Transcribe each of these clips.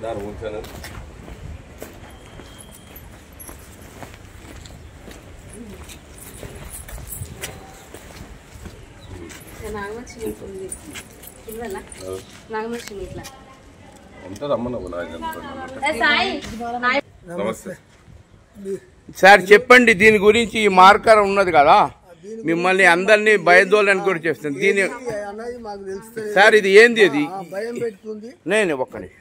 దాని ఉంచాను నాగలక్ష్మి ఉంది ఇవ్వాలా నాగలక్ష్మి ఇట్లా ఎంత రమ్మన్నావు నాకు ఎంత ఏ సాయి నమస్తే సార్ చెప్పండి దీని గురించి ఈ మార్కర్ ఉన్నది కదా మిమ్మల్ని అందరినీ భయదోళన కూడా చేస్తుంది దీని అన్నది మాకు తెలుస్తుంది సార్ ఇది ఏంది ఇది ఆ భయం పెట్టుకుంది నేను ఒక్క నిమిషం.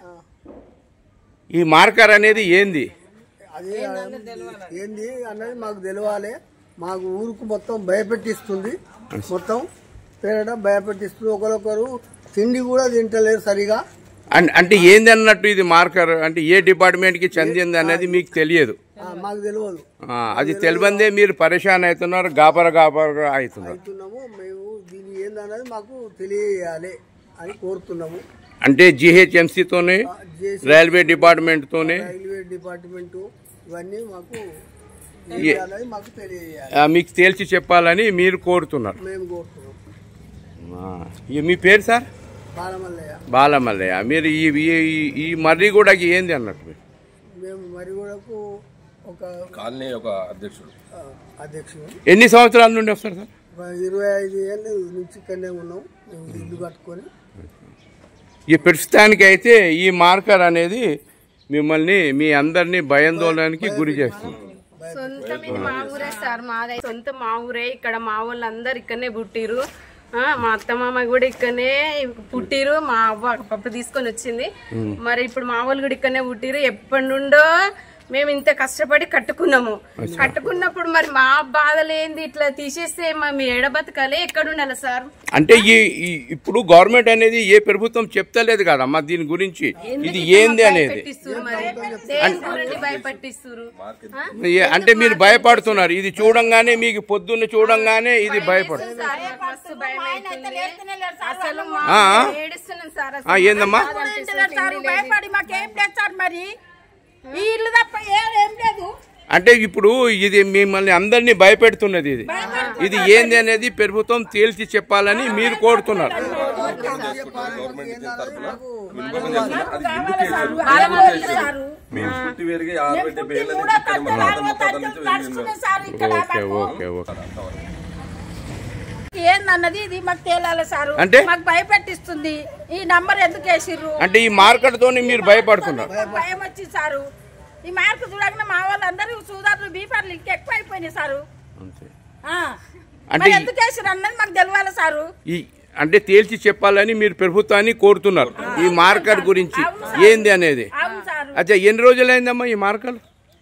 ఈ మార్కర్ అనేది ఏంది అది ఏంది అన్నది మాకు తెలవాలి మాకు ఊరుకు మొత్తం భయపెట్టిస్తుంది మొత్తం పేరట భయపెట్టిస్తుంది ఒకరొకరు తిండి కూడా తింటలేరు సరిగా అన్- అంటే ఏంది అన్నట్టు ఇది మార్కర్ అంటే ఏ డిపార్ట్మెంట్ కి చెందింది అనేది మీకు తెలియదు ఆ, మాకు తెలియదు ఆ, అది తెలియందే మీరు పరేషాన్ అవుతున్నారు గాబర గాబర అవుతున్నారు అవుతున్నాము మేము దీని ఏందన్నది మాకు తెలియజేయాలి అని కోరుతున్నాము అంటే జిహెచ్ఎంసీతోనే జేసీ రైల్వే డిపార్ట్మెంట్తోనే రైల్వే డిపార్ట్మెంటు ఇవన్నీ మాకు ఏం ఏ- చేయాలని మాకు తెలియజేయాలి ఆ, మీకు తేల్చి చెప్పాలని మీరు కోరుతున్నారు మేము కోరుతున్నాం ఆ, ఈ మీ పేరు సార్ బాలమల్లయ్య బాలమల్లయ్య మీరు ఈ ఈ- ఈ మర్రి కూడా ఏంది అన్నట్టు మీరు? మేము మరిగూడకు ఒక కాలనీ ఒక అధ్యక్షుడు ఆ, అధ్యక్షుడు ఎన్ని సంవత్సరాల నుండి వస్తారు సార్ ఒక ఇరవై ఐదు ఏళ్ళ నుంచి ఇక్కడనే ఉన్నాం మేము ఇల్లు కట్టుకొని ఈ ప్రస్తుతానికి అయితే ఈ మార్కర్ అనేది మిమ్మల్ని మీ అందరినీ భయాందోళనకి గురి చేస్తుంది సొంతం ఇది మా ఊరే సార్ మాదే సొంత మా ఊరే ఇక్కడ మా వాళ్ళందరూ ఇక్కడనే పుట్టిరు ఆ, మా అత్త మామ కూడా ఇక్కడనే పుట్టిరు మా అవ్వ పప్పు తీసుకొని వచ్చింది మరి ఇప్పుడు మా వాళ్ళు కూడా ఇక్కడనే పుట్టిరు ఎప్పటి నుండో మేము ఇంత కష్టపడి కట్టుకున్నాము కట్టుకున్నప్పుడు మరి మా బాధలు ఏంది ఇట్లా తీసేస్తే మేము ఏడ బతకాలి ఎక్కడ ఉండాలి సార్ అంటే ఈ ఈ- ఇప్పుడు గవర్నమెంట్ అనేది ఏ ప్రభుత్వం చెప్తలేదు కదమ్మా దీని గురించి ఇది ఏంది అనేది భయపెట్టిస్తురు మరి దేని గురించి భయపెట్టిస్తురు ఆ? ఏ- అంటే మీరు భయపడుతున్నారు ఇది చూడంగానే మీకు పొద్దున్న చూడంగానే ఇది భయపడు సార్, మస్తు భయం అవుతుంది. అసలు మా ఆ, ఆ. ఏడుస్తున్నాం సార్ ఆ, ఏందమ్మా సార్ భయపడి మాకేం లేదు సార్ మరి ఈ ఇల్లు తప్ప ఏం ఏం లేదు అంటే ఇప్పుడు ఇది మిమ్మల్ని అందరినీ భయపెడుతున్నది ఇది ఇది ఏంది అనేది ప్రభుత్వం తేల్చి చెప్పాలని మీరు కోరుతున్నారు గవర్నమెంట్ ఇచ్చిన తరఫున విన్నపం చేస్తున్నా. అది ఇల్లు కేసు మేము పుట్టి పెరిగి యాభై డెబ్బై ఏళ్ళ నుంచి ఇక్కడ మన తాత ముత్తాతల నుంచి వెళ్ళి ఉన్నాం. సార్ ఇక్కడ ఓకే ఓకే ఓకే ఏందన్నది ఇది మాకు తేలాలి సారు అంటే? మాకు భయపెట్టిస్తుంది ఈ నంబర్ ఎందుకు వేసిర్రు అంటే ఈ మార్కెట్ తోని మీరు భయపడుతున్నారు భయం వచ్చి సారు ఈ మార్కు చూడగానే మా వాళ్ళందరూ సూదారులు బీఫర్లు ఇంకెక్కువ అయిపోయినాయి సారు అంతే. ఆ. అంటే మరి ఈ- ఎందుకు వేసిర్రు అన్నది మాకు తెలియాలి సారు ఈ అంటే తేల్చి చెప్పాలని మీరు ప్రభుత్వాన్ని కోరుతున్నారు ఈ మార్కర్ గురించి ఏంది అనేది అవును సారు అచ్చా ఎన్ని రోజులైందమ్మా ఈ మార్కర్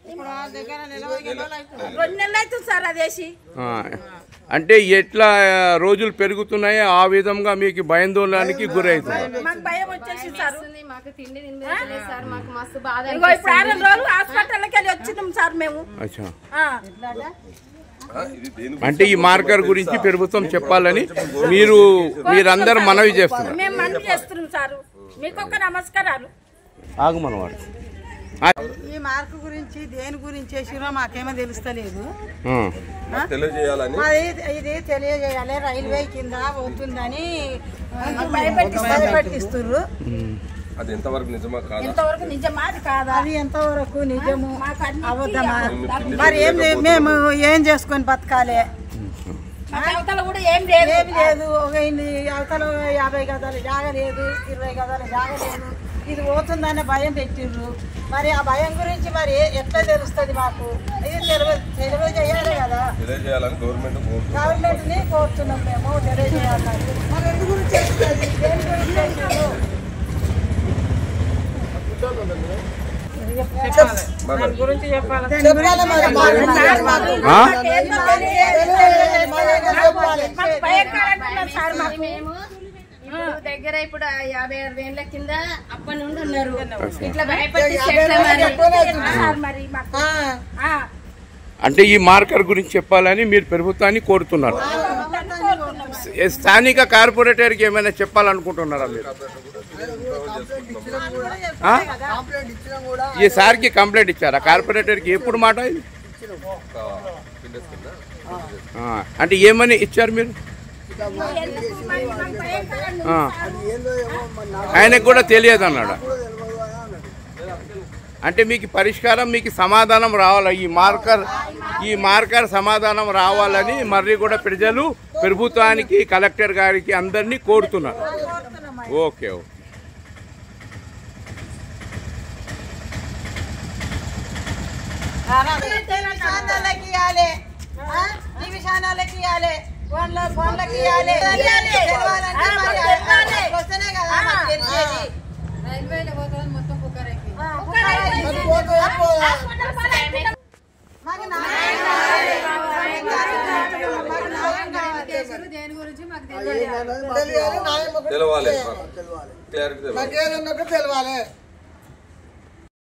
రెండు నెలలు అవుతుంది సార్ అది వేసి ఆ, అంటే ఎట్లా రోజులు పెరుగుతున్నాయో ఆ విధంగా మీకు భయాందోళనకి గురవుతున్నారు మాకు భయం వచ్చేసి సారు వస్తుంది, మాకు తిండి తినలేదు సార్ మాకు మస్తు బాధ ఇగో ఇప్పుడు ఆరు రోజులు హాస్పిటల్కి వెళ్ళి వచ్చినాం సార్ మేము అచ్చా ఆ. ఆ, ఇది దేని అంటే ఈ మార్కర్ గురించి ప్రభుత్వం చెప్పాలని మీరు మీరందరూ మనవి చేస్తున్నారు మేము మనవి చేస్తున్నాం సారు మీకు ఒక నమస్కారాలు ఆగమనవాడు ఈ మార్కు గురించి దేని గురించి వేసిరో మాకేమో తెలుస్తలేదు తెలియజేయాలని మరి ఇది తెలియజేయాలి రైల్వే కింద పోతుందని భయపెట్టిస్తుర్రు అది ఎంతవరకు నిజమా కాదా ఇంతవరకు నిజమాది కాదా అది ఎంతవరకు నిజము అబద్ధమా మరి ఏం లే- మేము ఏం చేసుకొని బతకాలి మాకు అవతల కూడా ఏం లేదు ఏమి లేదు ఒక ఇన్ని అవతల యాభై గదాలు జాగ లేదు ఇరవై గదాలు జాగ లేదు ఇది పోతుందనే భయం పెట్టిర్రు మరి ఆ భయం గురించి మరి ఎట్లా తెలుస్తుంది మాకు ఇది తెలియ తెలియజేయాలి కదా తెలియజేయాలని గవర్నమెంట్ కోరుతుంది గవర్నమెంట్ ని కోరుతున్నాం మేము తెలియజేయాలని మరి ఎందు గురించి చేస్తున్నది? దేని గురించి చేస్తున్నారు? మరి చెప్పాలి మరి మాకు. ఆ? ఏందో తెలియజేయాలి. మరి ఏదో చెప్పాలి. మాకు భయంకరంగా ఉన్నది సార్ మాకు మేము ఇప్పుడు దగ్గర ఇప్పుడు ఆ యాభై అరవై ఏళ్ళ కింద అప్పటి నుండి ఉన్నారు ఇట్లా భయపడి సార్ మరి మాకు ఆ. ఆ. అంటే ఈ మార్కర్ గురించి చెప్పాలని మీరు ప్రభుత్వాన్ని కోరుతున్నారు ఏ స్థానిక కార్పొరేటర్కి ఏమైనా చెప్పాలనుకుంటున్నారా మీరు ఆ? కంప్లైంట్ ఇచ్చినా కూడా ఈ సార్కి కంప్లైంట్ ఇచ్చారా కార్పొరేటర్కి ఎప్పుడు మాట ఇది ఆ, అంటే ఏమని ఇచ్చారు మీరు ఆ. అది ఏందో ఏమో మరి నాకు ఆయనకు కూడా తెలియదు అన్నాడు కూడా తెలియదు అని అన్నాడు అంటే మీకు పరిష్కారం మీకు సమాధానం రావాలి ఈ మార్కర్ ఈ మార్కర్ సమాధానం రావాలని మర్రి కూడా ప్రజలు ప్రభుత్వానికి కలెక్టర్ గారికి అందరినీ కోరుతున్నారు ఓకే ఓకే టీవీ ఛానళ్ళకి ఇవ్వాలి ఆ? టీవీ ఛానళ్ళకి ఇవ్వాలి ఫోన్ల ఫోన్లకి ఇవ్వాలి తెలవాలంటే మరి అక్కడికి వస్తేనే కదా మాకు తెలిసేది. ఆ, మాకు న్యాయం కావాలి. మాకు న్యాయం కావాలి. తెలియాలి న్యాయం ఒకటి తెలవాలి తెలవాలి క్లారిటీ తెలవాలి మాకు ఏదన్నా ఒకటి తెలవాలి